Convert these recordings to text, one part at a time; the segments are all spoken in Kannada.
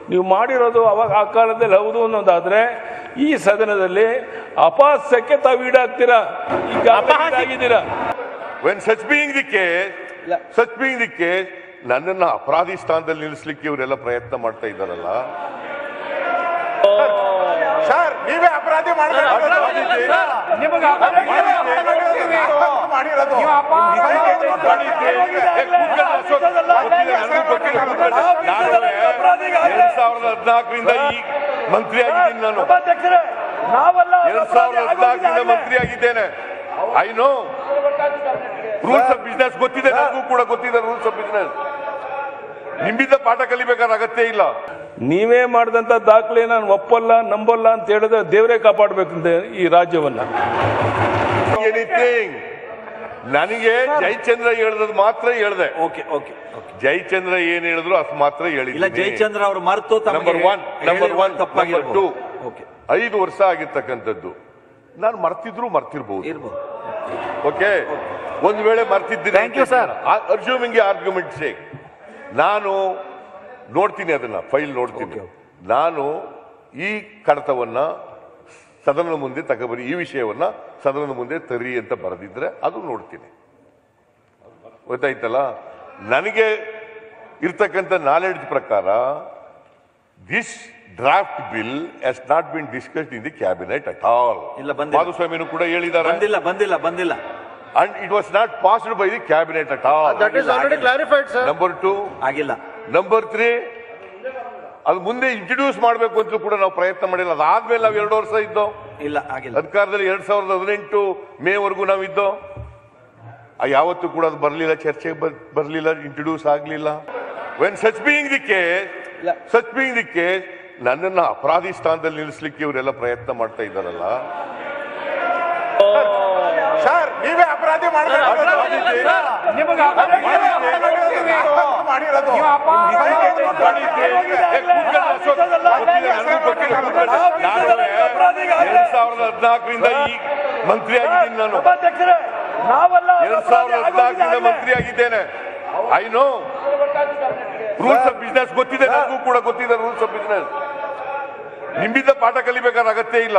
ನೀವು ಮಾಡಿರೋದು ಅವಾಗ ಆ ಕಾಲದಲ್ಲಿ ಹೌದು ಅನ್ನೋದಾದ್ರೆ ಈ ಸದನದಲ್ಲಿ ಅಪಹಾಸ್ಯಕ್ಕೆ ತಾವು ಈಡಾಗ್ತೀರಾ ಈಗ ಆಗಿದ್ದೀರಾ when such being the case such being the case ನನ್ನನ್ನ ಅಪರಾಧಿ ಸ್ಥಾನದಲ್ಲಿ ನಿಲ್ಲಿಸ್ಲಿಕ್ಕೆ ಇವರೆಲ್ಲ ಪ್ರಯತ್ನ ಮಾಡ್ತಾ ಇದ್ದಾರಲ್ಲ ಸರ್ ನೀವೇ ಅಪರಾಧಿ ಮಾಡಿರೋದು ಎರಡ್ ಸಾವಿರದ ಹದಿನಾಲ್ಕರಿಂದ ಈ ಮಂತ್ರಿ ಆಗಿದ್ದೀನಿ ನಾನು ಎರಡ್ ಸಾವಿರದ ಹದಿನಾಲ್ಕರಿಂದ ಮಂತ್ರಿ ಆಗಿದ್ದೇನೆ I know rules of business ಗೊತ್ತಿದೆ ನನಗೂ ಕೂಡ ಗೊತ್ತಿದೆ ರೂಲ್ಸ್ ಆಫ್ ಬಿಸ್ನೆಸ್ ನಿಮ್ಮಿಂದ ಪಾಠ ಕಲಿಬೇಕಾದ ಅಗತ್ಯ ಇಲ್ಲ ನೀವೇ ಮಾಡಿದಂತ ದಾಖಲೆ ನಾನು ಒಪ್ಪಲ್ಲ ನಂಬಲ್ಲ ಅಂತ ಹೇಳಿದ್ರೆ ದೇವರೇ ಕಾಪಾಡಬೇಕಂತೆ ಈ ರಾಜ್ಯವನ್ನ ಎನಿಥಿಂಗ್ ನನಗೆ ಜಯಚಂದ್ರ ಹೇಳಿದ್ ಮಾತ್ರ ಹೇಳ್ದೆ ಓಕೆ ಓಕೆ ಓಕೆ ಜಯಚಂದ್ರ ಏನ್ ಹೇಳಿದ್ರು ಅಷ್ಟು ಮಾತ್ರ ಇಲ್ಲ ಹೇಳಿಲ್ಲ ಜಯಚಂದ್ರ ಅವರು ಮರೆತು ತಮಗೆ ನಂಬರ್ ಒನ್ ನಂಬರ್ ಹೇಳಿರುವ ಒನ್ ನಂಬರ್ ತಪ್ಪಾಗಿರ್ಬೋದು. ಟೂ ಓಕೆ ಐದು ವರ್ಷ ಆಗಿರ್ತಕ್ಕಂಥದ್ದು ನಾನು ಮರ್ತಿದ್ರು ಮರ್ತಿರ್ಬಹುದು ಇರ್ಬೋದು ಓಕೆ ಒಂದು ವೇಳೆ ಮರ್ತಿದ್ದೀನಿ Thank you, sir. ಅರ್ಜುಮಿಂಗ್ ಆರ್ಗ್ಯುಮೆಂಟ್ ಸೇಕ್ ನಾನು ನೋಡ್ತೀನಿ ಅದನ್ನ ಫೈಲ್ ನೋಡ್ತೀನಿ Okay, ನಾನು ಈ ಕಡತವನ್ನ ಸದನದ ಮುಂದೆ ತಗೊಬರಿ ಈ ವಿಷಯವನ್ನ ಸದನದ ಮುಂದೆ ತರಿ ಅಂತ ಬರೆದಿದ್ರೆ ಅದು ನೋಡ್ತೀನಿ ಗೊತ್ತಾಯ್ತಲ್ಲ ನನಗೆ ಇರ್ತಕ್ಕಂಥ ನಾಲೆಡ್ಜ್ ಪ್ರಕಾರ this draft bill has not been discussed in the cabinet at all ಇಲ್ಲ, ಬಂದಿಲ್ಲ. ಮಾಧುಸ್ವಾಮಿನೂ ಕೂಡ ಹೇಳಿದ್ದಾರೆ ಬಂದಿಲ್ಲ ಬಂದಿಲ್ಲ ಬಂದಿಲ್ಲ and it was not passed by the cabinet at all. That is already clarified sir Number two, ಆಗಿಲ್ಲ number three, ಅದು ಮುಂದೆ ಇಂಟ್ರೊಡ್ಯೂಸ್ ಮಾಡಬೇಕು ಅಂತಲೂ ಕೂಡ ನಾವು ಪ್ರಯತ್ನ ಮಾಡಿಲ್ಲ ಅದಾದ್ಮೇಲೆ ನಾವು ಎರಡು ವರ್ಷ ಇದ್ದೋ ಇಲ್ಲ ಆಗಿಲ್ಲ ಅಧಿಕಾರದಲ್ಲಿ ಎರಡ್ ಸಾವಿರದ ಹದಿನೆಂಟು ಮೇವರೆಗೂ ನಾವು ಇದ್ದೋ ಆ ಯಾವತ್ತೂ ಕೂಡ ಅದು ಬರಲಿಲ್ಲ ಚರ್ಚೆಗೆ ಬರಲಿಲ್ಲ ಇಂಟ್ರೊಡ್ಯೂಸ್ ಆಗಲಿಲ್ಲ when such being the case such being the case ನನ್ನನ್ನ ಅಪರಾಧಿ ಸ್ಥಾನದಲ್ಲಿ ನಿಲ್ಲಿಸ್ಲಿಕ್ಕೆ ಇವರೆಲ್ಲ ಪ್ರಯತ್ನ ಮಾಡ್ತಾ ಇದ್ದಾರಲ್ಲ ಸರ್ ನೀವೇ ಅಪರಾಧಿ ಮಾಡಿರೋದು ಎರಡ್ ಸಾವಿರದ ಹದಿನಾಲ್ಕರಿಂದ ಈ ಮಂತ್ರಿ ಆಗಿದ್ದೀನಿ ನಾನು ಎರಡ್ ಸಾವಿರದ ಹದಿನಾಲ್ಕರಿಂದ ಮಂತ್ರಿ ಆಗಿದ್ದೇನೆ I know rules of business ಗೊತ್ತಿದೆ ನನಗೂ ಕೂಡ ಗೊತ್ತಿದೆ ರೂಲ್ಸ್ ಆಫ್ ಬಿಸ್ನೆಸ್ ನಿಮ್ಮಿಂದ ಪಾಠ ಕಲಿಬೇಕಾದ ಅಗತ್ಯ ಇಲ್ಲ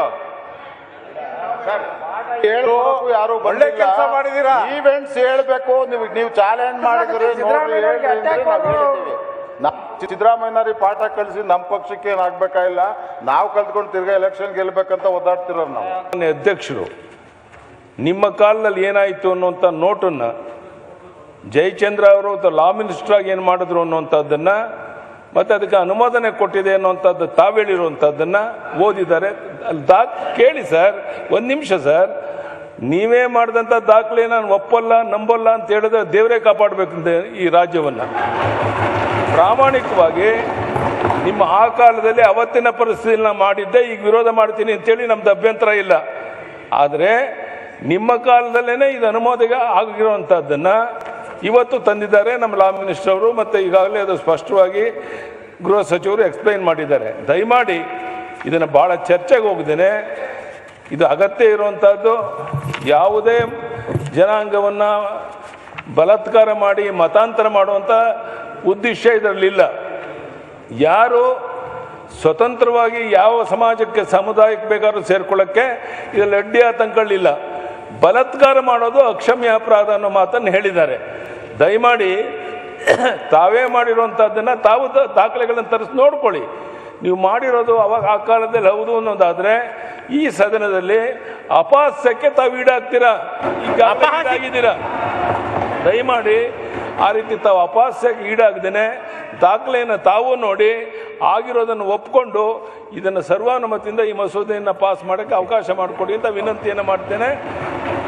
ಹೇಳ್ಬೇಕು ಯಾರು ಒಳ್ಳೆ ಕೆಲ್ಸ ಮಾಡಿದೀರಾ. ಈವೆಂಟ್ಸ್ ಹೇಳ್ಬೇಕು ನೀವು ನೀವು ಚಾಲೆಂಜ್ ಮಾಡಿದ್ರೆ ನೋಡ್ರಿ ಹೇಳ್ರಿ ಅಂದ್ರೆ ನಾವ್ ಹೇಳ್ತೀವಿ ನಾ- ಸಿದ್ದರಾಮಯ್ಯನವ್ರಿ ಪಾಠ ಕಲಿಸಿ ನಮ್ಮ ಪಕ್ಷಕ್ಕೆ ಏನಾಗ್ಬೇಕಾಗಿಲ್ಲ ನಾವು ಕಲ್ತ್ಕೊಂಡು ತಿರ್ಗಾ ಎಲೆಕ್ಷನ್ ಗೆಲ್ಬೇಕಂತ ಒದ್ದಾಡ್ತಿರೋರು ನಾವು ಮಾನ್ಯ ಅಧ್ಯಕ್ಷರು ನಿಮ್ಮ ಕಾಲದಲ್ಲಿ ಏನಾಯಿತು ಅನ್ನುವಂಥ ನೋಟನ್ನ ಜಯಚಂದ್ರ ಅವರು ಲಾ ಮಿನಿಸ್ಟರ್ ಆಗಿ ಏನು ಮಾಡಿದ್ರು ಅನ್ನುವಂಥದ್ದನ್ನ ಮತ್ತೆ ಅದಕ್ಕೆ ಅನುಮೋದನೆ ಕೊಟ್ಟಿದೆ ಅನ್ನುವಂಥದ್ದು ತಾವೇಳಿರುವಂಥದ್ದನ್ನ ಓದಿದ್ದಾರೆ ಅಲ್ಲಿ ದಾ ಕೇಳಿ ಸರ್ ಒಂದು ನಿಮಿಷ ಸರ್ ನೀವೇ ಮಾಡಿದಂಥ ದಾಖಲೆ ನಾನು ಒಪ್ಪಲ್ಲ ನಂಬಲ್ಲ ಅಂತ ಹೇಳಿದ್ರೆ ದೇವರೇ ಕಾಪಾಡಬೇಕಂತೆ ಈ ರಾಜ್ಯವನ್ನ ಪ್ರಾಮಾಣಿಕವಾಗಿ ನಿಮ್ಮ ಆ ಕಾಲದಲ್ಲಿ ಅವತ್ತಿನ ಪರಿಸ್ಥಿತಿಯಲ್ಲಿ ನಾನು ಮಾಡಿದ್ದೆ ಈಗ ವಿರೋಧ ಮಾಡ್ತೀನಿ ಅಂತೇಳಿ ನಮ್ದು ಅಭ್ಯಂತರ ಇಲ್ಲ ಆದರೆ ನಿಮ್ಮ ಕಾಲದಲ್ಲೇನೆ ಇದು ಅನುಮೋದನೆ ಆಗಿರುವಂಥದ್ದನ್ನ ಇವತ್ತು ತಂದಿದ್ದಾರೆ ನಮ್ಮ ಲಾ ಮಿನಿಸ್ಟರ್ ಅವರು ಮತ್ತು ಈಗಾಗಲೇ ಅದು ಸ್ಪಷ್ಟವಾಗಿ ಗೃಹ ಸಚಿವರು ಎಕ್ಸ್ಪ್ಲೈನ್ ಮಾಡಿದ್ದಾರೆ ದಯಮಾಡಿ ಇದನ್ನು ಭಾಳ ಚರ್ಚೆಗೆ ಹೋಗಿದ್ದೇನೆ ಇದು ಅಗತ್ಯ ಇರುವಂಥದ್ದು ಯಾವುದೇ ಜನಾಂಗವನ್ನು ಬಲಾತ್ಕಾರ ಮಾಡಿ ಮತಾಂತರ ಮಾಡುವಂಥ ಉದ್ದೇಶ ಇದರಲ್ಲಿಲ್ಲ ಯಾರು ಸ್ವತಂತ್ರವಾಗಿ ಯಾವ ಸಮಾಜಕ್ಕೆ ಸಮುದಾಯಕ್ಕೆ ಬೇಕಾದ್ರೂ ಸೇರ್ಕೊಳ್ಳೋಕ್ಕೆ ಇದರಲ್ಲಿ ಅಡ್ಡಿ ಆತಂಕಗಳಿಲ್ಲ ಬಲಾತ್ಕಾರ ಮಾಡೋದು ಅಕ್ಷಮ್ಯ ಅಪರಾಧ ಅನ್ನೋ ಮಾತನ್ನು ಹೇಳಿದ್ದಾರೆ ದಯಮಾಡಿ ತಾವೇ ಮಾಡಿರುವಂಥದ್ದನ್ನು ತಾವು ದ- ದಾಖಲೆಗಳನ್ನು ತರಿಸಿ ನೋಡ್ಕೊಳ್ಳಿ ನೀವು ಮಾಡಿರೋದು ಅವಾಗ ಆ ಕಾಲದಲ್ಲಿ ಹೌದು ಅನ್ನೋದಾದ್ರೆ ಈ ಸದನದಲ್ಲಿ ಅಪಹಾಸ್ಯಕ್ಕೆ ತಾವು ಈಡಾಗ್ತೀರಾ ಈಗ ಆಗಿದ್ದೀರಾ ದಯಮಾಡಿ ಆ ರೀತಿ ತಾವು ಅಪಹಾಸ್ಯಕ್ಕೆ ಈಡಾಗದೇನೆ ದಾಖಲೆಯನ್ನು ತಾವು ನೋಡಿ ಆಗಿರೋದನ್ನು ಒಪ್ಕೊಂಡು ಇದನ್ನು ಸರ್ವಾನುಮತಿಯಿಂದ ಈ ಮಸೂದೆಯನ್ನು ಪಾಸ್ ಮಾಡೋಕ್ಕೆ ಅವಕಾಶ ಮಾಡಿಕೊಡಿ ಅಂತ ವಿನಂತಿಯನ್ನು ಮಾಡ್ತೇನೆ